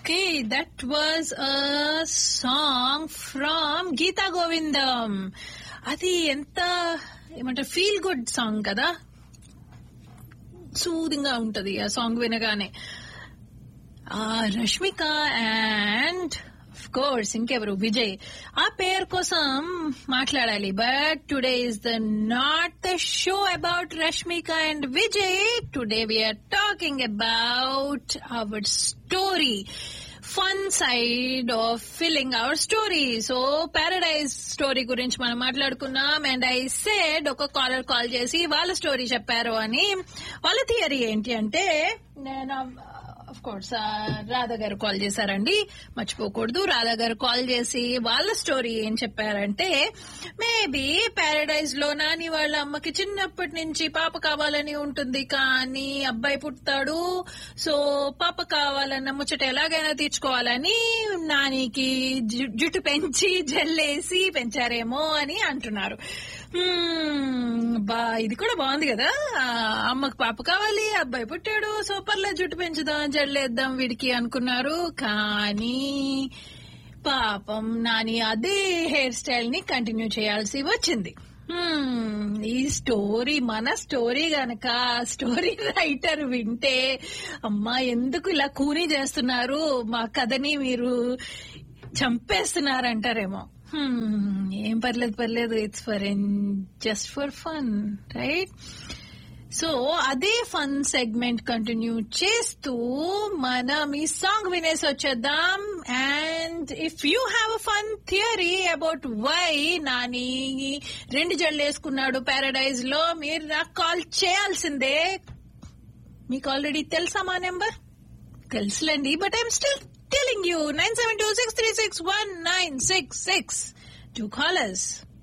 okay that was a song from Geetha Govindam అది ఎంత ఏమంటారు ఫీల్ గుడ్ సాంగ్ కదా సూదింగ్ గా ఉంటది ఆ సాంగ్ వినగానే ఆ రష్మిక అండ్ కోర్స్ ఇంకెవరు విజయ్ ఆ పేరు కోసం మాట్లాడాలి but today is the not the show about Rashmika and Vijay today we're talking about our story fun side of filling our story so paradise story గురించి మనం మాట్లాడుకున్నాం అండ్ ఐ సెడ్ ఒక కాలర్ కాల్ చేసి వాళ్ళ స్టోరీ చెప్పారు అని వాళ్ళ థియరీ ఏంటి అంటే నేను అఫ్ కోర్స్ రాధా గారు కాల్ చేశారండి మర్చిపోకూడదు రాధా గారు కాల్ చేసి వాళ్ళ స్టోరీ ఏం చెప్పారంటే మేబీ పారడైజ్ లో నాని వాళ్ళ అమ్మకి చిన్నప్పటి నుంచి పాప కావాలని ఉంటుంది కానీ అబ్బాయి పుడతాడు సో పాప కావాలన్న ముచ్చట ఎలాగైనా తీర్చుకోవాలని నానికి జు- జుట్టు పెంచి జల్లేసి పెంచారేమో అని అంటున్నారు హ్మ్, బా ఇది కూడా బాగుంది కదా ఆ, అమ్మకు పాప కావాలి అబ్బాయి పుట్టాడు సూపర్లో జుట్టు పెంచుదాం జల్లేద్దాం వీడికి అనుకున్నారు కానీ పాపం నాని అదే హెయిర్ స్టైల్ ని కంటిన్యూ చేయాల్సి వచ్చింది హ్మ్, ఈ స్టోరీ మన స్టోరీ గనక స్టోరీ రైటర్ వింటే అమ్మా ఎందుకు ఇలా కూనీ చేస్తున్నారు మా కథని మీరు చంపేస్తున్నారంటారేమో హ్మ్, ఏం పర్లేదు పర్లేదు it's for an just for fun right so అదే ఫన్ సెగ్మెంట్ కంటిన్యూ చేస్తూ మనం ఈ సాంగ్ వినేసి వచ్చేద్దాం and if you have a fun theory about why Nani రెండు జళ్ళు వేసుకున్నాడు పారడైజ్ లో మీరు నాకు కాల్ చేయాల్సిందే మీకు ఆల్రెడీ తెలుసా మా నెంబర్ తెలుసులేండి but I'm still telling you nine seven two six three six one nine six six two callers